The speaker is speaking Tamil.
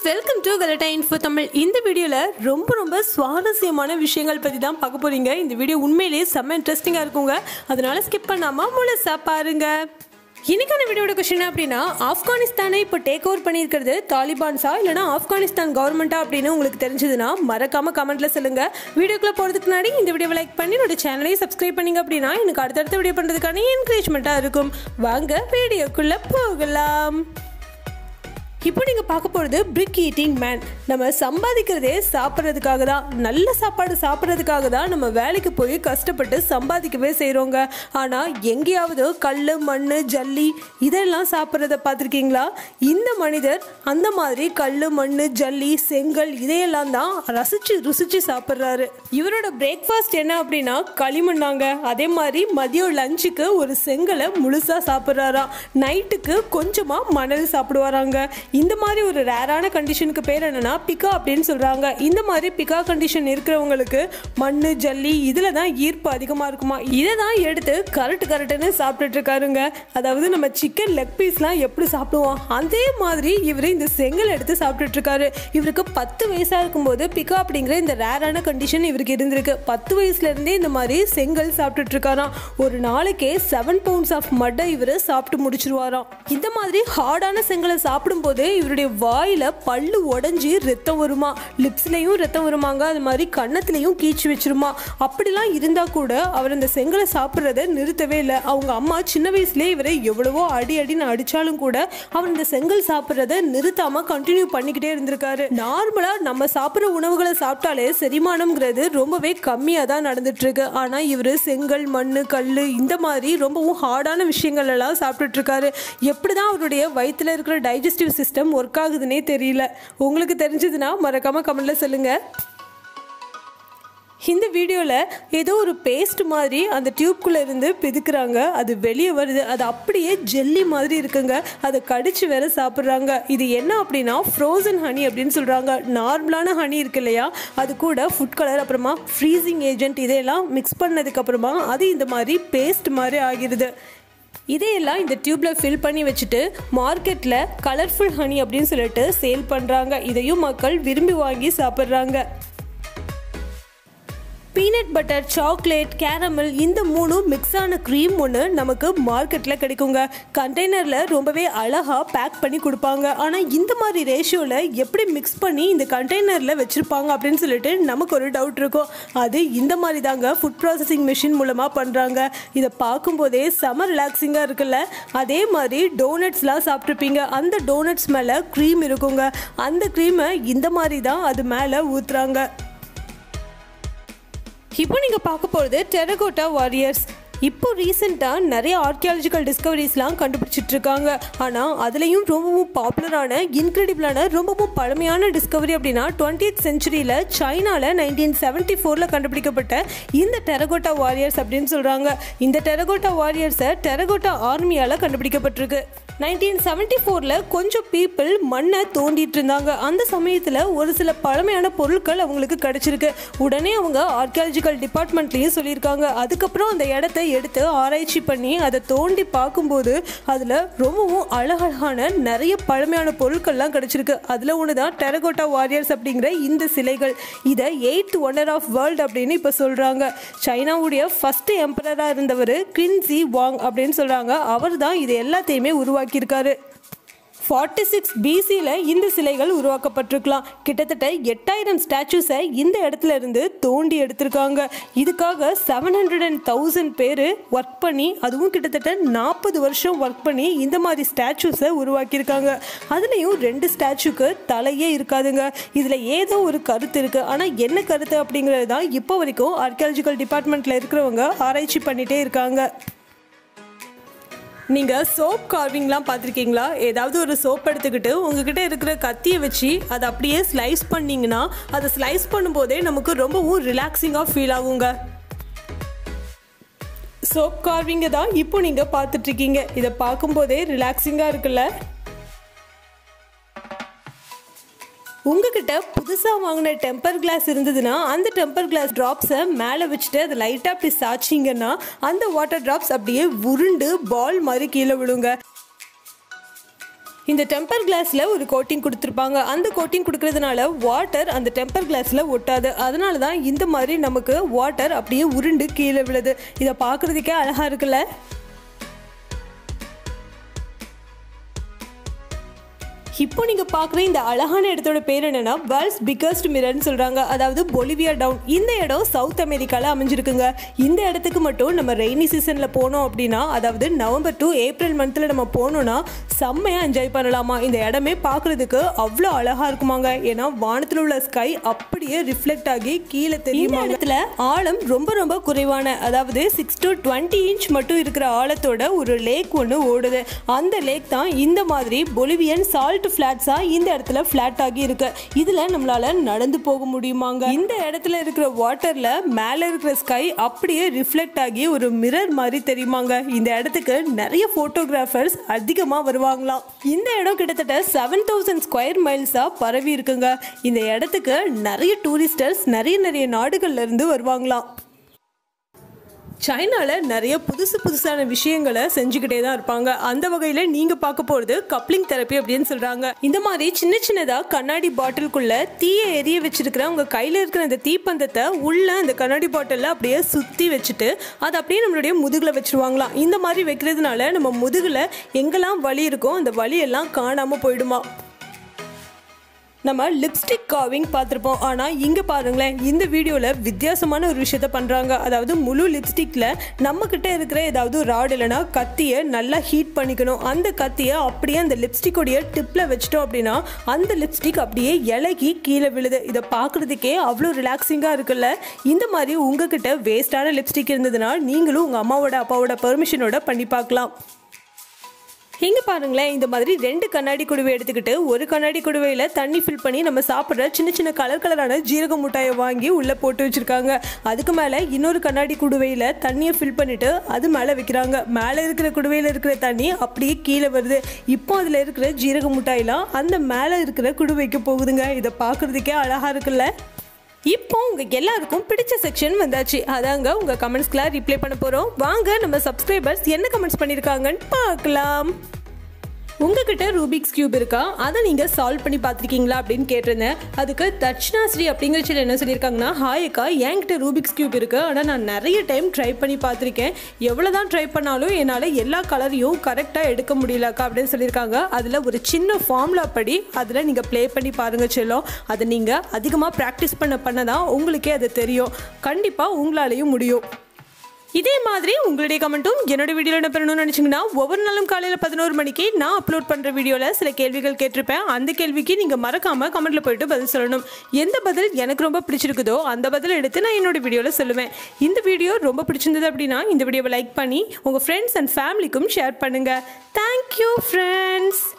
welcome to Galatta info Tamil இந்த வீடியோவில் ரொம்ப ரொம்ப சுவாரஸ்யமான விஷயங்கள் பற்றி தான் பார்க்க போகிறீங்க இந்த வீடியோ உண்மையிலேயே செம்ம இன்ட்ரெஸ்டிங்காக இருக்குங்க அதனால ஸ்கிப் பண்ணாமல் முழுசாக பாருங்க இன்னைக்கான வீடியோட கொஸ்டின் அப்படின்னா ஆப்கானிஸ்தானை இப்போ டேக் ஓவர் பண்ணியிருக்கிறது தாலிபான்ஸா இல்லைனா ஆப்கானிஸ்தான் கவர்மெண்ட்டா அப்படின்னு உங்களுக்கு தெரிஞ்சதுன்னா மறக்காம கமெண்ட்ல சொல்லுங்க வீடியோக்குள்ள போகிறதுக்கு முன்னாடி இந்த வீடியோவை லைக் பண்ணி என்னோட சேனலையும் சப்ஸ்கிரைப் பண்ணிங்க அப்படின்னா எனக்கு அடுத்தடுத்த வீடியோ பண்ணுறதுக்கான என்கரேஜ்மெண்ட்டாக இருக்கும் வாங்க வீடியோக்குள்ள போகலாம் இப்போ நீங்கள் பார்க்க போகிறது பிரிக் ஈட்டிங் மேன் நம்ம சம்பாதிக்கிறதே சாப்பிட்றதுக்காக தான் நல்ல சாப்பாடு சாப்பிட்றதுக்காக தான் நம்ம வேலைக்கு போய் கஷ்டப்பட்டு சம்பாதிக்கவே செய்கிறோங்க ஆனால் எங்கேயாவது கல் மண் ஜல்லி இதெல்லாம் சாப்பிட்றத பார்த்துருக்கீங்களா இந்த மனிதர் அந்த மாதிரி கல் மண் ஜல்லி செங்கல் இதையெல்லாம் தான் ரசித்து ருசித்து சாப்பிட்றாரு இவரோட பிரேக்ஃபாஸ்ட் என்ன அப்படின்னா களிமண்ணாங்க அதே மாதிரி மதியம் லஞ்சுக்கு ஒரு செங்கலை முழுசாக சாப்பிட்றாராம் நைட்டுக்கு கொஞ்சமாக மணல் சாப்பிடுவாராங்க இந்த மாதிரி ஒரு ரேரான கண்டிஷனுக்கு பேர் என்னன்னா பிகா அப்படின்னு சொல்றாங்க இந்த மாதிரி பிகா கண்டிஷன் இருக்கிறவங்களுக்கு மண் ஜல்லி இதுல தான் ஈர்ப்பு அதிகமா இருக்குமா இதை தான் எடுத்து கரெக்ட் கரெக்டுன்னு சாப்பிட்டுட்டு இருக்காருங்க அதாவது நம்ம சிக்கன் லெக் பீஸ்லாம் எப்படி சாப்பிடுவோம் அதே மாதிரி இவர் இந்த செங்கல் எடுத்து சாப்பிட்டுட்டு இருக்காரு இவருக்கு பத்து வயசா இருக்கும்போது பிகா அப்படிங்கிற இந்த ரேரான கண்டிஷன் இவருக்கு இருந்திருக்கு பத்து வயசுல இருந்தே இந்த மாதிரி செங்கல் சாப்பிட்டுட்டு இருக்காராம் ஒரு நாளைக்கே செவன் பவுண்ட்ஸ் ஆஃப் மட்டை இவர் சாப்பிட்டு முடிச்சிருவாராம் இந்த மாதிரி ஹார்டான செங்கலை சாப்பிடும்போது இவருடைய வாயில பல்லு உடஞ்சி ரத்தம் வருமா லிப்ஸ்லயும் ரத்தம் வருமாங்க அது மாதிரி கன்னத்துலயும் கீச்சு வச்சிருமா அப்படிலாம் இருந்தா கூட அவர் அந்த செங்கலை சாப்பிட்றத நிறுத்தவே இல்லை அவங்க அம்மா சின்ன வயசுலேயே இவரை எவ்வளவோ அடி அடின்னு அடிச்சாலும் கூட அவர் இந்த செங்கல் சாப்பிட்றத நிறுத்தாம கண்டினியூ பண்ணிக்கிட்டே இருந்திருக்காரு நார்மலா நம்ம சாப்பிட்ற உணவுகளை சாப்பிட்டாலே செரிமானம்ங்கிறது ரொம்பவே கம்மியா தான் நடந்துட்டு இருக்கு ஆனா இவர் செங்கல் மண் கல் இந்த மாதிரி ரொம்பவும் ஹார்டான விஷயங்கள் எல்லாம் சாப்பிட்டுட்டு இருக்காரு எப்படிதான் அவருடைய வயிற்றுல இருக்கிற டைஜஸ்டிவ் சிஸ்டம் ஒர்க் ஆகுதுன்னே தெரியல உங்களுக்கு தெரிஞ்சதுன்னா மறக்காம கமெண்ட்ல சொல்லுங்க இந்த வீடியோவில் ஏதோ ஒரு பேஸ்ட் மாதிரி அந்த டியூப்குள்ளே இருந்து பிதுக்குறாங்க அது வெளியே வருது அது அப்படியே ஜெல்லி மாதிரி இருக்குங்க அதை கடிச்சு வேற சாப்பிட்றாங்க இது என்ன அப்படின்னா ஃப்ரோசன் ஹனி அப்படின்னு சொல்கிறாங்க நார்மலான ஹனி இருக்கு இல்லையா அது கூட ஃபுட் கலர் அப்புறமா ஃப்ரீசிங் ஏஜென்ட் இதையெல்லாம் மிக்ஸ் பண்ணதுக்கப்புறமா அது இந்த மாதிரி பேஸ்ட் மாதிரி ஆகிடுது இதையெல்லாம் இந்த டியூப்பில் ஃபில் பண்ணி வச்சுட்டு மார்க்கெட்டில் கலர்ஃபுல் ஹனி அப்படின்னு சொல்லிட்டு சேல் பண்ணுறாங்க இதையும் மக்கள் விரும்பி வாங்கி சாப்பிட்றாங்க பீனட் பட்டர் சாக்லேட் கேரமல் இந்த மூணும் மிக்ஸ் ஆன க்ரீம் ஒன்று நமக்கு மார்க்கெட்டில் கிடைக்குங்க கண்டெய்னரில் ரொம்பவே அழகாக பேக் பண்ணி கொடுப்பாங்க ஆனால் இந்த மாதிரி ரேஷியோவில் எப்படி மிக்ஸ் பண்ணி இந்த கண்டெய்னரில் வச்சுருப்பாங்க அப்படின்னு சொல்லிட்டு நமக்கு ஒரு டவுட் இருக்கும் அது இந்த மாதிரி தாங்க ஃபுட் ப்ராசஸிங் மிஷின் மூலமாக பண்ணுறாங்க இதை பார்க்கும்போதே செம ரிலாக்ஸிங்காக இருக்குல்ல அதே மாதிரி டோனட்ஸ்லாம் சாப்பிட்ருப்பீங்க அந்த டோனட்ஸ் மேலே க்ரீம் இருக்குங்க அந்த க்ரீமை இந்த மாதிரி தான் அது மேலே ஊற்றுறாங்க இப்போ நீங்கள் பார்க்க போகிறது டெரகோட்டா வாரியர்ஸ் இப்போ ரீசெண்டாக நிறைய ஆர்கியாலஜிக்கல் டிஸ்கவரிஸ்லாம் கண்டுபிடிச்சிட்டு இருக்காங்க ஆனால் அதுலேயும் ரொம்பவும் பாப்புலரான இன்க்ரெடிபிளான ரொம்பவும் பழமையான டிஸ்கவரி அப்படின்னா டுவெண்ட்டியத் செஞ்சுரியில் சைனாவில் நைன்டீன் செவன்ட்டி ஃபோரில் கண்டுபிடிக்கப்பட்ட இந்த டெரகோட்டா வாரியர்ஸ் அப்படின்னு சொல்கிறாங்க இந்த டெரகோட்டா வாரியர்ஸை டெரகோட்டா ஆர்மியால் கண்டுபிடிக்கப்பட்டிருக்கு நைன்டீன் செவன்ட்டி ஃபோரில் கொஞ்சம் பீப்புள் மண்ணை தோண்டிட்டு இருந்தாங்க அந்த சமயத்தில் ஒரு சில பழமையான பொருட்கள் அவங்களுக்கு கிடைச்சிருக்கு உடனே அவங்க ஆர்கியாலஜிக்கல் டிபார்ட்மெண்ட்லேயும் சொல்லியிருக்காங்க அதுக்கப்புறம் அந்த இடத்த எடுத்து ஆராய்ச்சி பண்ணி அதை தோண்டி பார்க்கும்போது அதில் ரொம்பவும் அழகழகான நிறைய பழமையான பொருட்கள்லாம் கிடைச்சிருக்கு அதில் ஒன்று தான் டெரகோட்டா வாரியர்ஸ் அப்படிங்கிற இந்த சிலைகள் இதை எயித் ஒண்டர் ஆஃப் வேர்ல்டு அப்படின்னு இப்போ சொல்கிறாங்க சைனாவுடைய ஃபர்ஸ்ட் எம்பரராக இருந்தவர் கின்சி வாங் அப்படின்னு சொல்கிறாங்க அவர் தான் இது எல்லாத்தையுமே உருவாக்கியிருக்காரு ஃபார்ட்டி சிக்ஸ் பிசியில் இந்த சிலைகள் உருவாக்கப்பட்டிருக்கலாம் கிட்டத்தட்ட எட்டாயிரம் ஸ்டாச்சுஸை இந்த இடத்துல இருந்து தோண்டி எடுத்திருக்காங்க இதுக்காக செவன் ஹண்ட்ரட் அண்ட் தௌசண்ட் பேர் ஒர்க் பண்ணி அதுவும் கிட்டத்தட்ட நாற்பது வருஷம் ஒர்க் பண்ணி இந்த மாதிரி ஸ்டாச்சுஸை உருவாக்கியிருக்காங்க அதுலேயும் ரெண்டு ஸ்டாச்சுக்கு தலையே இருக்காதுங்க இதில் ஏதோ ஒரு கருத்து இருக்குது ஆனால் என்ன கருத்து அப்படிங்கிறது தான் இப்போ வரைக்கும் ஆர்கியாலஜிக்கல் டிபார்ட்மெண்ட்டில் இருக்கிறவங்க ஆராய்ச்சி பண்ணிகிட்டே இருக்காங்க நீங்கள் சோப் கார்விங்லாம் பார்த்துருக்கீங்களா ஏதாவது ஒரு சோப் எடுத்துக்கிட்டு உங்ககிட்ட இருக்கிற கத்தியை வச்சு அதை அப்படியே ஸ்லைஸ் பண்ணிங்கன்னா அதை ஸ்லைஸ் பண்ணும்போதே நமக்கு ரொம்பவும் ரிலாக்ஸிங்காக ஃபீல் ஆகுங்க சோப் கார்விங்கை தான் இப்போ நீங்கள் பார்த்துட்ருக்கீங்க இதை பார்க்கும்போதே ரிலாக்ஸிங்காக இருக்குல்ல உங்ககிட்ட புதுசாக வாங்கின டெம்பர் கிளாஸ் இருந்ததுன்னா அந்த டெம்பர் கிளாஸ் ட்ராப்ஸை மேலே வச்சுட்டு அதை லைட்டாக அப்படி சாய்ச்சிங்கன்னா அந்த வாட்டர் ட்ராப்ஸ் அப்படியே உருண்டு பால் மாதிரி கீழே விழுங்க இந்த டெம்பர் கிளாஸில் ஒரு கோட்டிங் கொடுத்துருப்பாங்க அந்த கோட்டிங் கொடுக்கறதுனால வாட்டர் அந்த டெம்பர் கிளாஸில் ஒட்டாது அதனால தான் இந்த மாதிரி நமக்கு வாட்டர் அப்படியே உருண்டு கீழே விழுது இதை பார்க்குறதுக்கே அழகாக இருக்குல்ல இப்போ நீங்கள் பார்க்குற இந்த அழகான இடத்தோட பேர் என்னன்னா வேர்ல்ட்ஸ் பிக்கஸ்ட் மிரர்னு சொல்கிறாங்க அதாவது பொலிவியா டவுன் இந்த இடம் சவுத் அமெரிக்காவில் அமைஞ்சிருக்குங்க இந்த இடத்துக்கு மட்டும் நம்ம ரெய்னி சீசனில் போனோம் அப்படின்னா அதாவது நவம்பர் டு ஏப்ரல் மந்தில் நம்ம போனோம்னா செம்மையாக என்ஜாய் பண்ணலாமா இந்த இடமே பார்க்குறதுக்கு அவ்வளோ அழகாக இருக்குமாங்க ஏன்னா வானத்தில் உள்ள ஸ்கை அப்படியே ரிஃப்ளெக்ட் ஆகி கீழே தெரியும் இடத்துல ஆழம் ரொம்ப ரொம்ப குறைவான அதாவது சிக்ஸ் டு டுவெண்ட்டி இன்ச் மட்டும் இருக்கிற ஆழத்தோட ஒரு லேக் ஒன்று ஓடுது அந்த லேக் தான் இந்த மாதிரி பொலிவியன் சால்ட் ஃப்ளாட்ஸாக இந்த இடத்துல ஃப்ளாட் ஆகி இருக்கு இதில் நம்மளால நடந்து போக முடியுமாங்க இந்த இடத்துல இருக்கிற வாட்டரில் மேலே இருக்கிற ஸ்கை அப்படியே ரிஃப்ளெக்ட் ஆகி ஒரு மிரர் மாதிரி தெரியுமாங்க இந்த இடத்துக்கு நிறைய ஃபோட்டோகிராஃபர்ஸ் அதிகமாக வருவாங்களாம் இந்த இடம் கிட்டத்தட்ட செவன் தௌசண்ட் ஸ்கொயர் மைல்ஸாக பரவி இருக்குங்க இந்த இடத்துக்கு நிறைய டூரிஸ்டர்ஸ் நிறைய நிறைய நாடுகள்ல இருந்து வருவாங்களாம் சைனாவில் நிறைய புதுசு புதுசான விஷயங்களை செஞ்சுக்கிட்டே தான் இருப்பாங்க அந்த வகையில் நீங்கள் பார்க்க போகிறது கப்ளிங் தெரப்பி அப்படின்னு சொல்கிறாங்க இந்த மாதிரி சின்ன சின்னதாக கண்ணாடி பாட்டிலுக்குள்ள தீயை எரிய வச்சிருக்கிற உங்கள் கையில் இருக்கிற அந்த தீப்பந்தத்தை உள்ள அந்த கண்ணாடி பாட்டிலில் அப்படியே சுற்றி வச்சுட்டு அதை அப்படியே நம்மளுடைய முதுகில் வச்சிருவாங்களாம் இந்த மாதிரி வைக்கிறதுனால நம்ம முதுகில் எங்கெல்லாம் வலி இருக்கோ அந்த வலியெல்லாம் காணாமல் போயிடுமா நம்ம லிப்ஸ்டிக் காவிங் பார்த்துருப்போம் ஆனால் இங்கே பாருங்களேன் இந்த வீடியோவில் வித்தியாசமான ஒரு விஷயத்த பண்ணுறாங்க அதாவது முழு லிப்ஸ்டிக்கில் நம்மக்கிட்ட இருக்கிற ஏதாவது ராட் இல்லைனா கத்தியை நல்லா ஹீட் பண்ணிக்கணும் அந்த கத்தியை அப்படியே அந்த லிப்ஸ்டிக்கோடைய டிப்பில் வச்சிட்டோம் அப்படின்னா அந்த லிப்ஸ்டிக் அப்படியே இலகி கீழே விழுது இதை பார்க்குறதுக்கே அவ்வளோ ரிலாக்ஸிங்காக இருக்குல்ல இந்த மாதிரி உங்ககிட்ட வேஸ்டான லிப்ஸ்டிக் இருந்ததுன்னா நீங்களும் உங்கள் அம்மாவோட அப்பாவோட பெர்மிஷனோட பண்ணி பார்க்கலாம் இங்கே பாருங்களேன் இந்த மாதிரி ரெண்டு கண்ணாடி குடுவை எடுத்துக்கிட்டு ஒரு கண்ணாடி குடுவையில் தண்ணி ஃபில் பண்ணி நம்ம சாப்பிட்ற சின்ன சின்ன கலர் கலரான ஜீரக முட்டாயை வாங்கி உள்ளே போட்டு வச்சுருக்காங்க அதுக்கு மேலே இன்னொரு கண்ணாடி குடுவையில் தண்ணியை ஃபில் பண்ணிவிட்டு அது மேலே வைக்கிறாங்க மேலே இருக்கிற குடுவையில் இருக்கிற தண்ணி அப்படியே கீழே வருது இப்போ அதில் இருக்கிற ஜீரக முட்டாயெல்லாம் அந்த மேலே இருக்கிற குடுவைக்கு போகுதுங்க இதை பார்க்குறதுக்கே அழகாக இருக்குல்ல இப்போ உங்க எல்லாருக்கும் பிடிச்ச செக்ஷன் வந்தாச்சு அதாங்க உங்க கமெண்ட்ஸ்க்குலாம் ரிப்ளை பண்ண போறோம் வாங்க நம்ம சப்ஸ்கிரைபர்ஸ் என்ன கமெண்ட்ஸ் பண்ணிருக்காங்கன்னு பார்க்கலாம் உங்ககிட்ட ரூபிக்ஸ் கியூப் இருக்கா அதை நீங்கள் சால்வ் பண்ணி பார்த்துருக்கீங்களா அப்படின்னு கேட்டிருந்தேன் அதுக்கு தட்சிணாஸ்ரீ அப்படிங்கிற சில என்ன சொல்லியிருக்காங்கன்னா ஹாய் அக்கா என்கிட்ட ரூபிக்ஸ் கியூப் இருக்குது ஆனால் நான் நிறைய டைம் ட்ரை பண்ணி பார்த்துருக்கேன் எவ்வளோ தான் ட்ரை பண்ணாலும் என்னால் எல்லா கலரையும் கரெக்டாக எடுக்க முடியலக்கா அப்படின்னு சொல்லியிருக்காங்க அதில் ஒரு சின்ன ஃபார்முலா படி அதில் நீங்கள் ப்ளே பண்ணி பாருங்கள் செல்லும் அதை நீங்கள் அதிகமாக ப்ராக்டிஸ் பண்ண பண்ண தான் உங்களுக்கே அது தெரியும் கண்டிப்பாக உங்களாலேயும் முடியும் இதே மாதிரி உங்களுடைய கமெண்ட்டும் என்னோட வீடியோவில் என்ன பண்ணணும்னு நினச்சிங்கன்னா ஒவ்வொரு நாளும் காலையில் பதினோரு மணிக்கு நான் அப்லோட் பண்ணுற வீடியோவில் சில கேள்விகள் கேட்டிருப்பேன் அந்த கேள்விக்கு நீங்கள் மறக்காமல் கமெண்ட்டில் போயிட்டு பதில் சொல்லணும் எந்த பதில் எனக்கு ரொம்ப பிடிச்சிருக்குதோ அந்த பதில் எடுத்து நான் என்னோட வீடியோவில் சொல்லுவேன் இந்த வீடியோ ரொம்ப பிடிச்சிருந்தது அப்படின்னா இந்த வீடியோவை லைக் பண்ணி உங்கள் ஃப்ரெண்ட்ஸ் அண்ட் ஃபேமிலிக்கும் ஷேர் பண்ணுங்கள் தேங்க்யூ ஃப்ரெண்ட்ஸ்